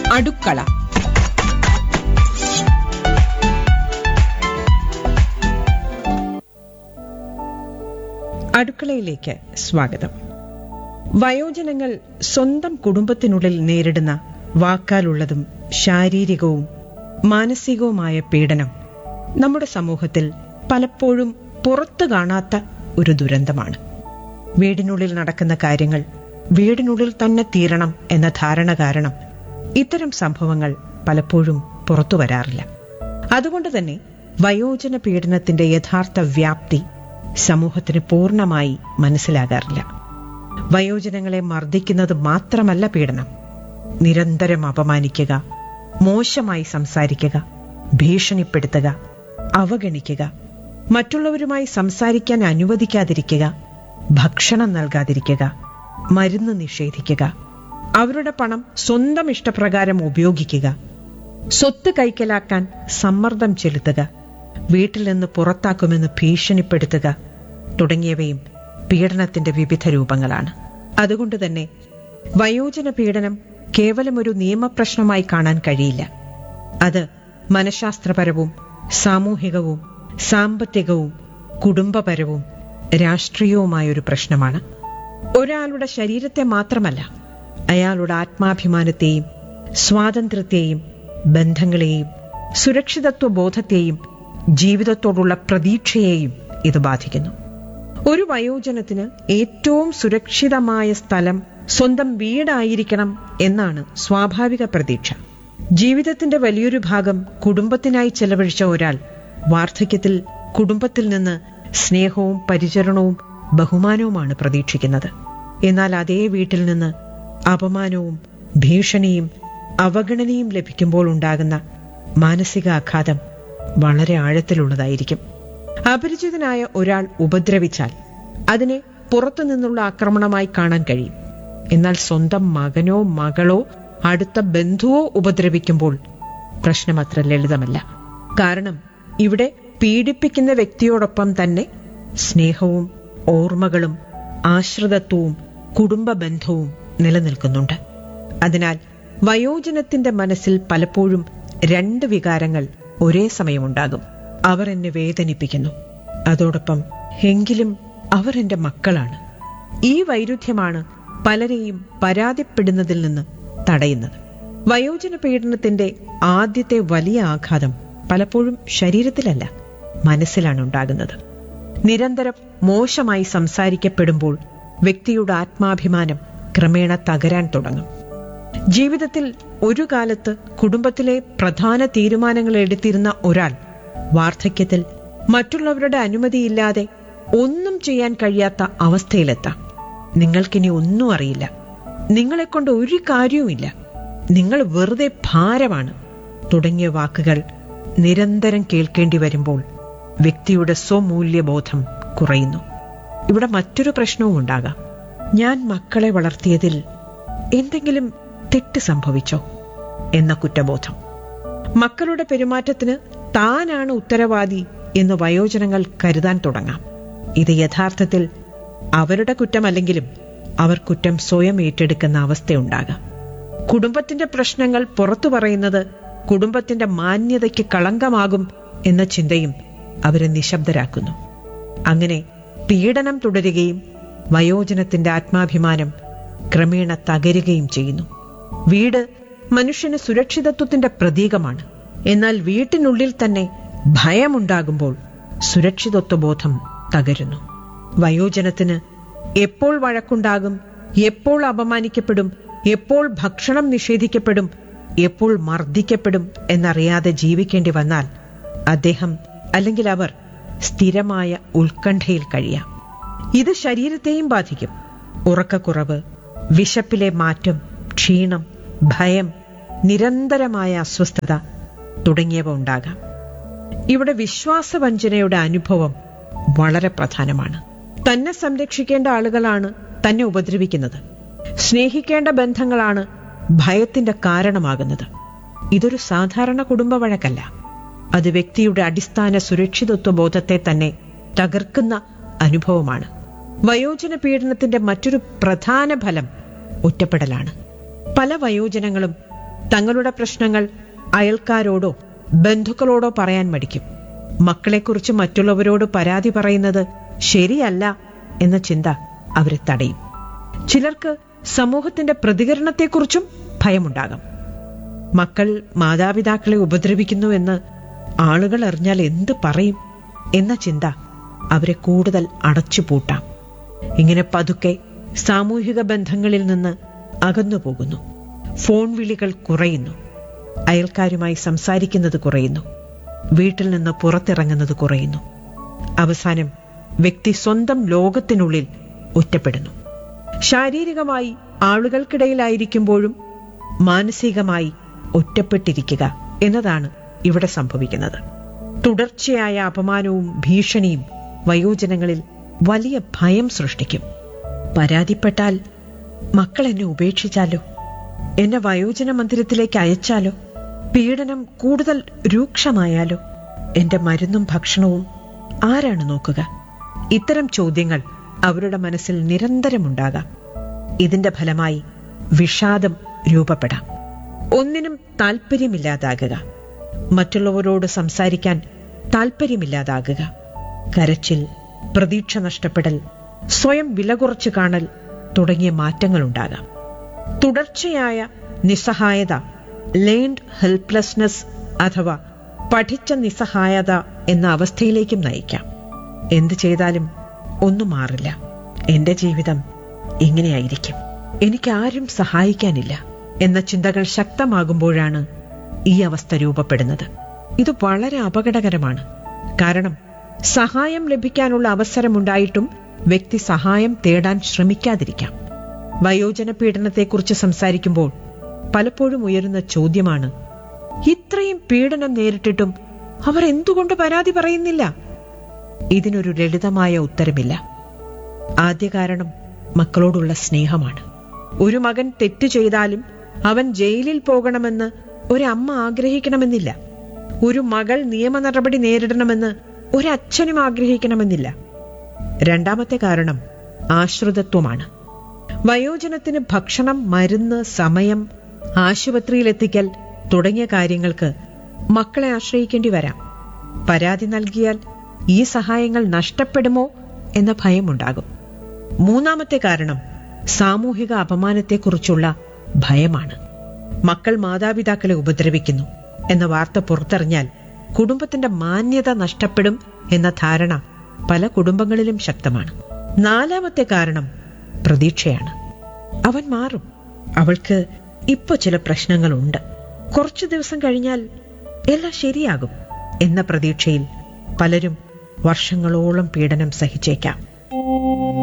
അടുക്കള അടുക്കളയിലേക്ക് സ്വാഗതം വയോജനങ്ങൾ സ്വന്തം കുടുംബത്തിനുള്ളിൽ നേരിടുന്ന വാക്കാലുള്ളതും ശാരീരികവും മാനസികവുമായ പീഡനം നമ്മുടെ സമൂഹത്തിൽ പലപ്പോഴും പുറത്തു കാണാത്ത ഒരു ദുരന്തമാണ് വീടിനുള്ളിൽ നടക്കുന്ന കാര്യങ്ങൾ വീടിനുള്ളിൽ തന്നെ തീരണം എന്ന ധാരണ കാരണം ഇത്തരം സംഭവങ്ങൾ പലപ്പോഴും പുറത്തു വരാറില്ല അതുകൊണ്ട് തന്നെ വയോജന പീഡനത്തിന്റെ യഥാർത്ഥ വ്യാപ്തി സമൂഹത്തിന് പൂർണ്ണമായി മനസ്സിലാകാറില്ല വയോജനങ്ങളെ മർദ്ദിക്കുന്നത് മാത്രമല്ല പീഡനം നിരന്തരം അപമാനിക്കുക മോശമായി സംസാരിക്കുക ഭീഷണിപ്പെടുത്തുക അവഗണിക്കുക മറ്റുള്ളവരുമായി സംസാരിക്കാൻ അനുവദിക്കാതിരിക്കുക ഭക്ഷണം നൽകാതിരിക്കുക മരുന്ന് നിഷേധിക്കുക അവരുടെ പണം സ്വന്തം ഇഷ്ടപ്രകാരം ഉപയോഗിക്കുക സ്വത്ത് കൈക്കലാക്കാൻ സമ്മർദ്ദം ചെലുത്തുക വീട്ടിൽ നിന്ന് പുറത്താക്കുമെന്ന് ഭീഷണിപ്പെടുത്തുക തുടങ്ങിയവയും പീഡനത്തിന്റെ വിവിധ രൂപങ്ങളാണ് അതുകൊണ്ട് തന്നെ വയോജന പീഡനം കേവലം ഒരു നിയമപ്രശ്നമായി കാണാൻ കഴിയില്ല അത് മനഃശാസ്ത്രപരവും സാമൂഹികവും സാമ്പത്തികവും കുടുംബപരവും രാഷ്ട്രീയവുമായൊരു പ്രശ്നമാണ് ഒരാളുടെ ശരീരത്തെ മാത്രമല്ല അയാളുടെ ആത്മാഭിമാനത്തെയും സ്വാതന്ത്ര്യത്തെയും ബന്ധങ്ങളെയും സുരക്ഷിതത്വ ബോധത്തെയും ജീവിതത്തോടുള്ള പ്രതീക്ഷയെയും ഇത് ബാധിക്കുന്നു ഒരു വയോജനത്തിന് ഏറ്റവും സുരക്ഷിതമായ സ്ഥലം സ്വന്തം വീടായിരിക്കണം എന്നാണ് സ്വാഭാവിക പ്രതീക്ഷ ജീവിതത്തിന്റെ വലിയൊരു ഭാഗം കുടുംബത്തിനായി ചെലവഴിച്ച ഒരാൾ വാർദ്ധക്യത്തിൽ കുടുംബത്തിൽ നിന്ന് സ്നേഹവും പരിചരണവും ബഹുമാനവുമാണ് പ്രതീക്ഷിക്കുന്നത് എന്നാൽ അതേ വീട്ടിൽ നിന്ന് അപമാനവും ഭീഷണിയും അവഗണനയും ലഭിക്കുമ്പോൾ ഉണ്ടാകുന്ന മാനസികാഘാതം വളരെ ആഴത്തിലുള്ളതായിരിക്കും അപരിചിതനായ ഒരാൾ ഉപദ്രവിച്ചാൽ അതിനെ പുറത്തുനിന്നുള്ള ആക്രമണമായി കാണാൻ കഴിയും എന്നാൽ സ്വന്തം മകനോ മകളോ അടുത്ത ബന്ധുവോ ഉപദ്രവിക്കുമ്പോൾ പ്രശ്നം അത്ര ലളിതമല്ല കാരണം ഇവിടെ പീഡിപ്പിക്കുന്ന വ്യക്തിയോടൊപ്പം തന്നെ സ്നേഹവും ഓർമ്മകളും ആശ്രിതത്വവും കുടുംബ ബന്ധവും നിലനിൽക്കുന്നുണ്ട് അതിനാൽ വയോജനത്തിന്റെ മനസ്സിൽ പലപ്പോഴും രണ്ട് വികാരങ്ങൾ ഒരേ സമയമുണ്ടാകും അവർ എന്നെ വേദനിപ്പിക്കുന്നു അതോടൊപ്പം എങ്കിലും അവർ എന്റെ മക്കളാണ് ഈ വൈരുദ്ധ്യമാണ് പലരെയും പരാതിപ്പെടുന്നതിൽ നിന്ന് തടയുന്നത് വയോജന പീഡനത്തിന്റെ ആദ്യത്തെ വലിയ ആഘാതം പലപ്പോഴും ശരീരത്തിലല്ല മനസ്സിലാണ് ഉണ്ടാകുന്നത് നിരന്തരം മോശമായി സംസാരിക്കപ്പെടുമ്പോൾ വ്യക്തിയുടെ ആത്മാഭിമാനം ക്രമേണ തകരാൻ തുടങ്ങും ജീവിതത്തിൽ ഒരു കാലത്ത് കുടുംബത്തിലെ പ്രധാന തീരുമാനങ്ങൾ എടുത്തിരുന്ന ഒരാൾ വാർദ്ധക്യത്തിൽ മറ്റുള്ളവരുടെ അനുമതിയില്ലാതെ ഒന്നും ചെയ്യാൻ കഴിയാത്ത അവസ്ഥയിലെത്താം നിങ്ങൾക്കിനി ഒന്നും അറിയില്ല നിങ്ങളെക്കൊണ്ട് ഒരു കാര്യവുമില്ല നിങ്ങൾ വെറുതെ ഭാരമാണ് തുടങ്ങിയ വാക്കുകൾ നിരന്തരം കേൾക്കേണ്ടി വരുമ്പോൾ വ്യക്തിയുടെ സ്വമൂല്യബോധം കുറയുന്നു ഇവിടെ മറ്റൊരു പ്രശ്നവും ഉണ്ടാകാം ഞാൻ മക്കളെ വളർത്തിയതിൽ എന്തെങ്കിലും തെറ്റ് സംഭവിച്ചോ എന്ന കുറ്റബോധം മക്കളുടെ പെരുമാറ്റത്തിന് താനാണ് ഉത്തരവാദി എന്ന് വയോജനങ്ങൾ കരുതാൻ തുടങ്ങാം ഇത് യഥാർത്ഥത്തിൽ അവരുടെ കുറ്റമല്ലെങ്കിലും അവർ കുറ്റം സ്വയം ഏറ്റെടുക്കുന്ന അവസ്ഥയുണ്ടാകാം കുടുംബത്തിന്റെ പ്രശ്നങ്ങൾ പുറത്തു പറയുന്നത് കുടുംബത്തിന്റെ മാന്യതയ്ക്ക് കളങ്കമാകും എന്ന ചിന്തയും അവരെ നിശബ്ദരാക്കുന്നു അങ്ങനെ പീഡനം തുടരുകയും വയോജനത്തിന്റെ ആത്മാഭിമാനം ക്രമേണ തകരുകയും ചെയ്യുന്നു വീട് മനുഷ്യന് സുരക്ഷിതത്വത്തിന്റെ പ്രതീകമാണ് എന്നാൽ വീട്ടിനുള്ളിൽ തന്നെ ഭയമുണ്ടാകുമ്പോൾ സുരക്ഷിതത്വ ബോധം തകരുന്നു വയോജനത്തിന് എപ്പോൾ വഴക്കുണ്ടാകും എപ്പോൾ അപമാനിക്കപ്പെടും എപ്പോൾ ഭക്ഷണം നിഷേധിക്കപ്പെടും എപ്പോൾ മർദ്ദിക്കപ്പെടും എന്നറിയാതെ ജീവിക്കേണ്ടി വന്നാൽ അദ്ദേഹം അല്ലെങ്കിൽ അവർ സ്ഥിരമായ ഉത്കണ്ഠയിൽ കഴിയാം ഇത് ശരീരത്തെയും ബാധിക്കും ഉറക്കക്കുറവ് വിശപ്പിലെ മാറ്റം ക്ഷീണം ഭയം നിരന്തരമായ അസ്വസ്ഥത തുടങ്ങിയവ ഉണ്ടാകാം ഇവിടെ വിശ്വാസവഞ്ചനയുടെ അനുഭവം വളരെ പ്രധാനമാണ് തന്നെ സംരക്ഷിക്കേണ്ട ആളുകളാണ് തന്നെ ഉപദ്രവിക്കുന്നത് സ്നേഹിക്കേണ്ട ബന്ധങ്ങളാണ് ഭയത്തിന്റെ കാരണമാകുന്നത് ഇതൊരു സാധാരണ കുടുംബ വഴക്കല്ല അത് വ്യക്തിയുടെ അടിസ്ഥാന സുരക്ഷിതത്വ ബോധത്തെ തന്നെ തകർക്കുന്ന അനുഭവമാണ് വയോജന പീഡനത്തിന്റെ മറ്റൊരു പ്രധാന ഫലം ഒറ്റപ്പെടലാണ് പല വയോജനങ്ങളും തങ്ങളുടെ പ്രശ്നങ്ങൾ അയൽക്കാരോടോ ബന്ധുക്കളോടോ പറയാൻ മടിക്കും മക്കളെക്കുറിച്ച് മറ്റുള്ളവരോട് പരാതി പറയുന്നത് ശരിയല്ല എന്ന ചിന്ത അവരെ തടയും ചിലർക്ക് സമൂഹത്തിന്റെ പ്രതികരണത്തെക്കുറിച്ചും ഭയമുണ്ടാകാം മക്കൾ മാതാപിതാക്കളെ ഉപദ്രവിക്കുന്നുവെന്ന് ആളുകൾ അറിഞ്ഞാൽ എന്ത് പറയും എന്ന ചിന്ത അവരെ കൂടുതൽ അടച്ചുപൂട്ടാം ഇങ്ങനെ പതുക്കെ സാമൂഹിക ബന്ധങ്ങളിൽ നിന്ന് അകന്നു പോകുന്നു ഫോൺ വിളികൾ കുറയുന്നു അയൽക്കാരുമായി സംസാരിക്കുന്നത് കുറയുന്നു വീട്ടിൽ നിന്ന് പുറത്തിറങ്ങുന്നത് കുറയുന്നു അവസാനം വ്യക്തി സ്വന്തം ലോകത്തിനുള്ളിൽ ഒറ്റപ്പെടുന്നു ശാരീരികമായി ആളുകൾക്കിടയിലായിരിക്കുമ്പോഴും മാനസികമായി ഒറ്റപ്പെട്ടിരിക്കുക എന്നതാണ് ഇവിടെ സംഭവിക്കുന്നത് തുടർച്ചയായ അപമാനവും ഭീഷണിയും വയോജനങ്ങളിൽ വലിയ ഭയം സൃഷ്ടിക്കും പരാതിപ്പെട്ടാൽ മക്കൾ എന്നെ ഉപേക്ഷിച്ചാലോ എന്നെ വയോജന മന്ദിരത്തിലേക്ക് അയച്ചാലോ പീഡനം കൂടുതൽ രൂക്ഷമായാലോ എന്റെ മരുന്നും ഭക്ഷണവും ആരാണ് നോക്കുക ഇത്തരം ചോദ്യങ്ങൾ അവരുടെ മനസ്സിൽ നിരന്തരമുണ്ടാകാം ഇതിന്റെ ഫലമായി വിഷാദം രൂപപ്പെടാം ഒന്നിനും താല്പര്യമില്ലാതാകുക മറ്റുള്ളവരോട് സംസാരിക്കാൻ താല്പര്യമില്ലാതാകുക കരച്ചിൽ പ്രതീക്ഷ നഷ്ടപ്പെടൽ സ്വയം വില കുറച്ചു കാണൽ തുടങ്ങിയ മാറ്റങ്ങളുണ്ടാകാം തുടർച്ചയായ നിസ്സഹായത ലേൺഡ് ഹെൽപ്ലെസ്നെസ് അഥവാ പഠിച്ച നിസ്സഹായത എന്ന അവസ്ഥയിലേക്കും നയിക്കാം എന്തു ചെയ്താലും ഒന്നും മാറില്ല എന്റെ ജീവിതം ഇങ്ങനെയായിരിക്കും എനിക്ക് ആരും സഹായിക്കാനില്ല എന്ന ചിന്തകൾ ശക്തമാകുമ്പോഴാണ് ഈ അവസ്ഥ രൂപപ്പെടുന്നത് ഇത് വളരെ അപകടകരമാണ് കാരണം സഹായം ലഭിക്കാനുള്ള അവസരമുണ്ടായിട്ടും വ്യക്തി സഹായം തേടാൻ ശ്രമിക്കാതിരിക്കാം വയോജന പീഡനത്തെക്കുറിച്ച് സംസാരിക്കുമ്പോൾ പലപ്പോഴും ഉയരുന്ന ചോദ്യമാണ് ഇത്രയും പീഡനം നേരിട്ടിട്ടും അവർ എന്തുകൊണ്ട് പരാതി പറയുന്നില്ല ഇതിനൊരു ലളിതമായ ഉത്തരമില്ല ആദ്യ കാരണം മക്കളോടുള്ള സ്നേഹമാണ് ഒരു മകൻ തെറ്റു ചെയ്താലും അവൻ ജയിലിൽ പോകണമെന്ന് ഒരമ്മ ആഗ്രഹിക്കണമെന്നില്ല ഒരു മകൾ നിയമ നടപടി നേരിടണമെന്ന് ഒരച്ഛനും ആഗ്രഹിക്കണമെന്നില്ല രണ്ടാമത്തെ കാരണം ആശ്രിതത്വമാണ് വയോജനത്തിന് ഭക്ഷണം മരുന്ന് സമയം ആശുപത്രിയിലെത്തിക്കൽ തുടങ്ങിയ കാര്യങ്ങൾക്ക് മക്കളെ ആശ്രയിക്കേണ്ടി വരാം പരാതി നൽകിയാൽ ഈ സഹായങ്ങൾ നഷ്ടപ്പെടുമോ എന്ന ഭയമുണ്ടാകും മൂന്നാമത്തെ കാരണം സാമൂഹിക അപമാനത്തെക്കുറിച്ചുള്ള ഭയമാണ് മക്കൾ മാതാപിതാക്കളെ ഉപദ്രവിക്കുന്നു എന്ന വാർത്ത പുറത്തറിഞ്ഞാൽ കുടുംബത്തിന്റെ മാന്യത നഷ്ടപ്പെടും എന്ന ധാരണ പല കുടുംബങ്ങളിലും ശക്തമാണ് നാലാമത്തെ കാരണം പ്രതീക്ഷയാണ് അവൻ മാറും അവൾക്ക് ഇപ്പൊ ചില പ്രശ്നങ്ങളുണ്ട് കുറച്ചു ദിവസം കഴിഞ്ഞാൽ എല്ലാം ശരിയാകും എന്ന പ്രതീക്ഷയിൽ പലരും വർഷങ്ങളോളം പീഡനം സഹിച്ചേക്കാം